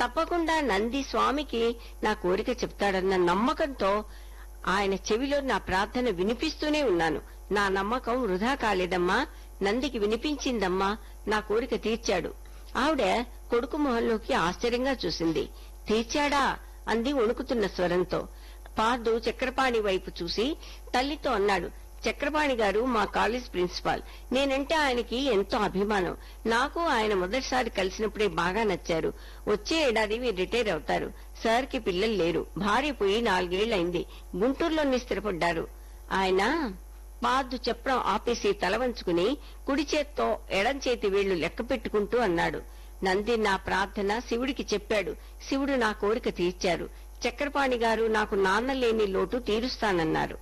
తప్పకుండా నంది స్వామికి నా కోరిక చెప్తాడన్న నమ్మకంతో ఆయన చెవిలో నా ప్రార్థన వినిపిస్తూనే ఉన్నాను నా నమ్మకం వృధా కాలేదమ్మా నందికి వినిపించిందమ్మా నా కోరిక తీర్చాడు ఆవిడ కొడుకు మొహంలోకి ఆశ్చర్యంగా చూసింది తీర్చాడా అంది వణుకుతున్న స్వరంతో పార్దు చక్రపాణి వైపు చూసి తల్లితో అన్నాడు చక్రపాణి గారు మా కాలేజ్ ప్రిన్సిపాల్ నేనంటే ఆయనకి ఎంతో అభిమానం నాకు ఆయన మొదటిసారి కలిసినప్పుడే బాగా నచ్చారు వచ్చే ఏడాది మీరు రిటైర్ అవుతారు సార్ కి పిల్లలు లేరు భార్య పోయి నాలుగేళ్లైంది గుంటూరులోనే స్థిరపడ్డారు ఆయన పాదు చెప్పడం ఆపేసి తల వంచుకుని కుడి చేత్తో ఎడం చేతి వేళ్లు లెక్క పెట్టుకుంటూ అన్నాడు నంది నా ప్రార్థన శివుడికి చెప్పాడు శివుడు నా కోరిక తీర్చారు చక్రపాణి గారు నాకు నాన్న లేని లోటు తీరుస్తానన్నారు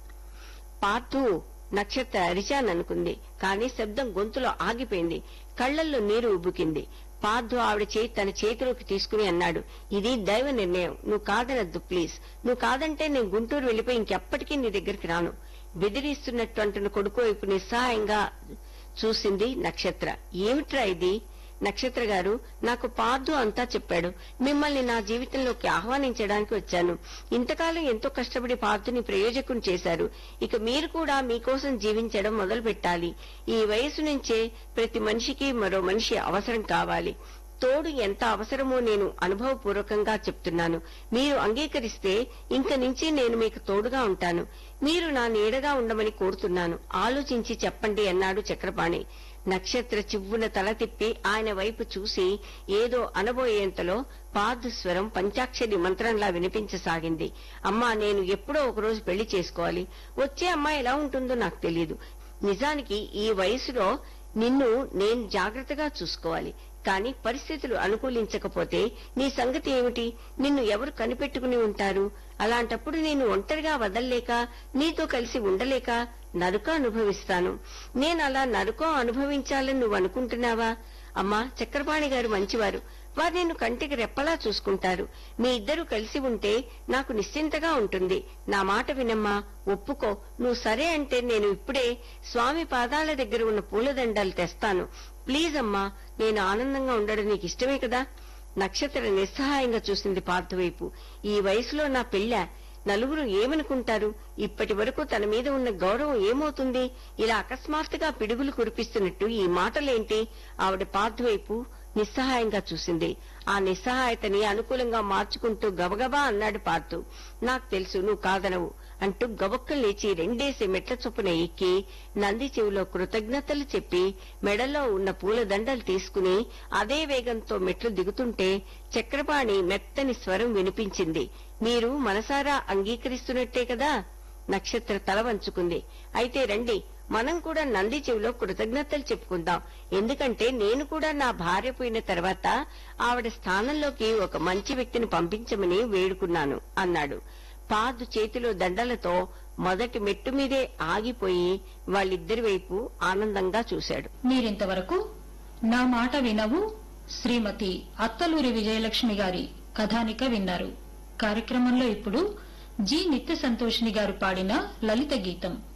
పాతు నక్షత్ర అరిచాననుకుంది కాని శబ్దం గొంతులో ఆగిపోయింది కళ్లల్లో నీరు ఉబ్బుకింది పార్థు ఆవిడ చేయి తన చేతిలోకి తీసుకుని అన్నాడు ఇది దైవ నిర్ణయం నువ్వు కాదనద్దు ప్లీజ్ నువ్వు కాదంటే నేను గుంటూరు వెళ్లిపోయి ఇంకెప్పటికీ నీ దగ్గరికి రాను బెదిరిస్తున్నట్టు అంటున్న కొడుకు వైపు నిస్సహాయంగా చూసింది నక్షత్ర ఏమిట్రా ఇది నక్షత్ర గారు నాకు పార్దు అంతా చెప్పాడు మిమ్మల్ని నా జీవితంలోకి ఆహ్వానించడానికి వచ్చాను ఇంతకాలం ఎంతో కష్టపడి పార్దుని ప్రయోజకుని చేశారు ఇక మీరు కూడా మీకోసం జీవించడం మొదలు పెట్టాలి ఈ వయసు నుంచే ప్రతి మనిషికి మరో మనిషి అవసరం కావాలి తోడు ఎంత అవసరమో నేను అనుభవపూర్వకంగా చెప్తున్నాను మీరు అంగీకరిస్తే ఇంక నుంచి నేను మీకు తోడుగా ఉంటాను మీరు నా నీడగా ఉండమని కోరుతున్నాను ఆలోచించి చెప్పండి అన్నాడు చక్రపాణి నక్షత్ర చివ్వున తల తిప్పి ఆయన వైపు చూసి ఏదో అనబోయేంతలో పాదస్వరం పంచాక్షరి మంత్రంలా వినిపించసాగింది అమ్మా నేను ఎప్పుడో ఒకరోజు పెళ్లి చేసుకోవాలి వచ్చే అమ్మాయి ఎలా ఉంటుందో నాకు తెలియదు నిజానికి ఈ వయసులో నిన్ను నేను జాగ్రత్తగా చూసుకోవాలి కానీ పరిస్థితులు అనుకూలించకపోతే నీ సంగతి ఏమిటి నిన్ను ఎవరు కనిపెట్టుకుని ఉంటారు అలాంటప్పుడు నేను ఒంటరిగా వదల్లేక నీతో కలిసి ఉండలేక నరుక అనుభవిస్తాను నేను అలా నరుకో అనుభవించాలని నువ్వు అనుకుంటున్నావా అమ్మా చక్రపాణి గారు మంచివారు వారు నిన్ను కంటికి రెప్పలా చూసుకుంటారు మీ ఇద్దరు కలిసి ఉంటే నాకు నిశ్చింతగా ఉంటుంది నా మాట వినమ్మా ఒప్పుకో నువ్వు సరే అంటే నేను ఇప్పుడే స్వామి పాదాల దగ్గర ఉన్న పూలదండాలు తెస్తాను ప్లీజ్ అమ్మా నేను ఆనందంగా ఉండడం నీకు ఇష్టమే కదా నక్షత్ర నిస్సహాయంగా చూసింది పార్థ వైపు ఈ వయసులో నా పెళ్ళ నలుగురు ఏమనుకుంటారు ఇప్పటి వరకు తన మీద ఉన్న గౌరవం ఏమవుతుంది ఇలా అకస్మాత్తుగా పిడుగులు కురిపిస్తున్నట్టు ఈ మాటలేంటి ఆవిడ పార్థ వైపు నిస్సహాయంగా చూసింది ఆ నిస్సహాయతని అనుకూలంగా మార్చుకుంటూ గబగబా అన్నాడు పార్థు నాకు తెలుసు నువ్వు కాదనవు అంటూ గబొక్కలు లేచి రెండేసి మెట్ల చొప్పున ఎక్కి నంది చెవిలో కృతజ్ఞతలు చెప్పి మెడలో ఉన్న పూల దండలు తీసుకుని అదే వేగంతో మెట్లు దిగుతుంటే చక్రపాణి మెత్తని స్వరం వినిపించింది మీరు మనసారా అంగీకరిస్తున్నట్టే కదా నక్షత్ర తల వంచుకుంది అయితే రండి మనం కూడా నంది చెవిలో కృతజ్ఞతలు చెప్పుకుందాం ఎందుకంటే నేను కూడా నా భార్య పోయిన తర్వాత ఆవిడ స్థానంలోకి ఒక మంచి వ్యక్తిని పంపించమని వేడుకున్నాను అన్నాడు పాదు చేతిలో దండలతో మొదటి మెట్టు మీదే ఆగిపోయి వాళ్ళిద్దరి వైపు ఆనందంగా చూశాడు మీరింతవరకు నా మాట వినవు శ్రీమతి అత్తలూరి విజయలక్ష్మి గారి కథానిక విన్నారు కార్యక్రమంలో ఇప్పుడు జి నిత్య సంతోషిని గారు పాడిన లలిత గీతం